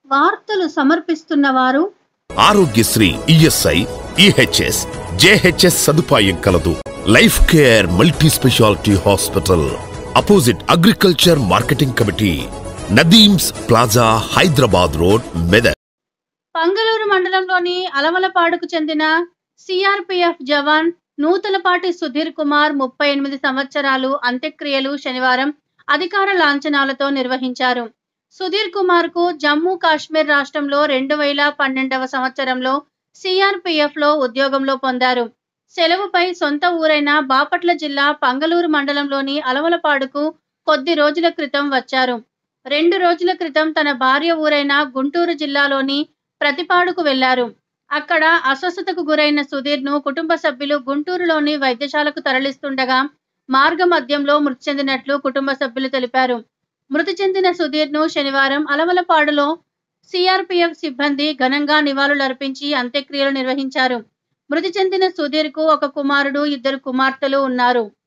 వార్తలు సమర్పిస్తున్న వారు ఆరోగ్యశ్రీ ఈఎస్ఐ ఈహెచ్ఎస్ జేహెచ్ఎస్ సదుపాయం కలదు life care multi speciality hospital opposite agriculture marketing committee Nadeem's plaza Hyderabad road Medak Pangaluru మండలంలోని అలమలపాడుకు చెందిన సిఆర్పిఎఫ్ జవాన్ నూతలపాటి సుధీర్ కుమార్ ముప్పై ఎనిమిది సంవత్సరాలు అంత్యక్రియలు శనివారం అధికార లాంఛనాలతో నిర్వహించారు సుధీర్ కుమార్ కు జమ్మూ కాశ్మీర్ రాష్ట్రంలో రెండు వేల పన్నెండవ సంవత్సరంలో సిఆర్పిఎఫ్ లో ఉద్యోగంలో పొందారు సెలవుపై సొంత ఊరైన బాపట్ల జిల్లా పంగలూరు మండలంలోని అలవలపాడుకు కొద్ది రోజుల క్రితం వచ్చారు రెండు రోజుల క్రితం తన భార్య ఊరైన గుంటూరు జిల్లాలోని ప్రతిపాడుకు వెళ్లారు అక్కడ అస్వస్థతకు గురైన సుధీర్ ను కుటుంబ సభ్యులు గుంటూరులోని వైద్యశాలకు తరలిస్తుండగా మార్గ మధ్యంలో మృతి చెందినట్లు కుటుంబ సభ్యులు తెలిపారు మృతి చెందిన సుధీర్ ను శనివారం అలవలపాడులో సిఆర్పిఎఫ్ సిబ్బంది ఘనంగా నివాళులర్పించి అంత్యక్రియలు నిర్వహించారు మృతి చెందిన సుధీర్ కు ఒక కుమారుడు ఇద్దరు కుమార్తెలు ఉన్నారు